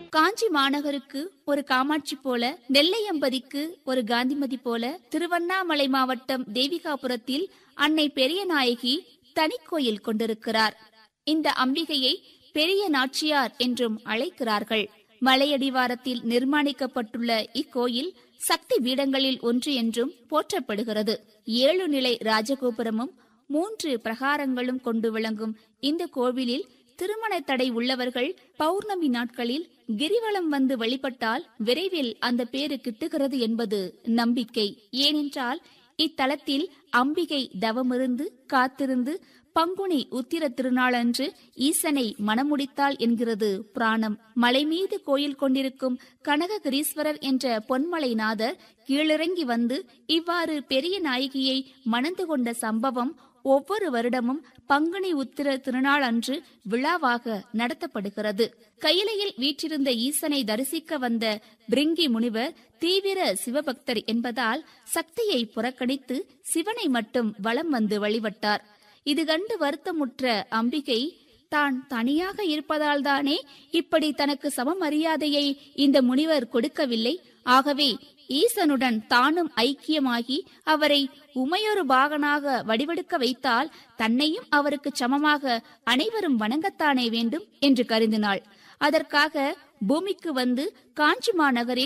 காஞ்சி மாநகருக்கு ஒரு காமாட்சி போல நெல்லையம்பதிக்கு ஒரு காந்திமதி போல திருவண்ணாமலை மாவட்டம் தேவிகாபுரத்தில் அன்னை பெரிய நாயகி தனிக்கோயில் கொண்டிருக்கிறார் இந்த அம்பிகையை பெரிய நாச்சியார் என்றும் அழைக்கிறார்கள் மலையடிவாரத்தில் நிர்மாணிக்கப்பட்டுள்ள இக்கோயில் சக்தி பீடங்களில் ஒன்று என்றும் போற்றப்படுகிறது ஏழு நிலை ராஜகோபுரமும் மூன்று பிரகாரங்களும் கொண்டு விளங்கும் இந்த கோவிலில் திருமண தடை உள்ளவர்கள் பௌர்ணமி நாட்களில் கிரிவலம் வந்து வழிபட்டால் விரைவில் அந்த பேரு கிட்டுகிறது என்பது நம்பிக்கை ஏனென்றால் இத்தலத்தில் அம்பிகை தவமிருந்து காத்திருந்து பங்குனி உத்திர திருநாளன்று ஈசனை மணமுடித்தாள் என்கிறது புராணம் மலை மீது கோயில் கொண்டிருக்கும் கனககிரீஸ்வரர் என்ற பொன்மலைநாதர் கீழிறங்கி வந்து இவ்வாறு பெரிய நாயகியை மணந்து கொண்ட சம்பவம் ஒவ்வொரு வருடமும் பங்குனி உத்திர திருநாள் அன்று விழாவாக நடத்தப்படுகிறது கையிலையில் வீற்றிருந்த ஈசனை தரிசிக்க வந்த பிரிங்கி முனிவர் தீவிர சிவபக்தர் என்பதால் சக்தியை புறக்கணித்து சிவனை மட்டும் வலம் வந்து வழிபட்டார் இது கண்டு வருத்தமுற்ற அம்பிகை தான் தனியாக இருப்பதால் தானே இப்படி தனக்கு சமமரியாதையை இந்த முனிவர் கொடுக்கவில்லை ஆகவே ஈசனுடன் தானும் ஐக்கியமாகி அவரை உமையொரு பாகனாக வடிவெடுக்க வைத்தால் தன்னையும் அவருக்கு சமமாக அனைவரும் வணங்கத்தானே வேண்டும் என்று கருதினாள் அதற்காக பூமிக்கு வந்து காஞ்சி மாநகரில்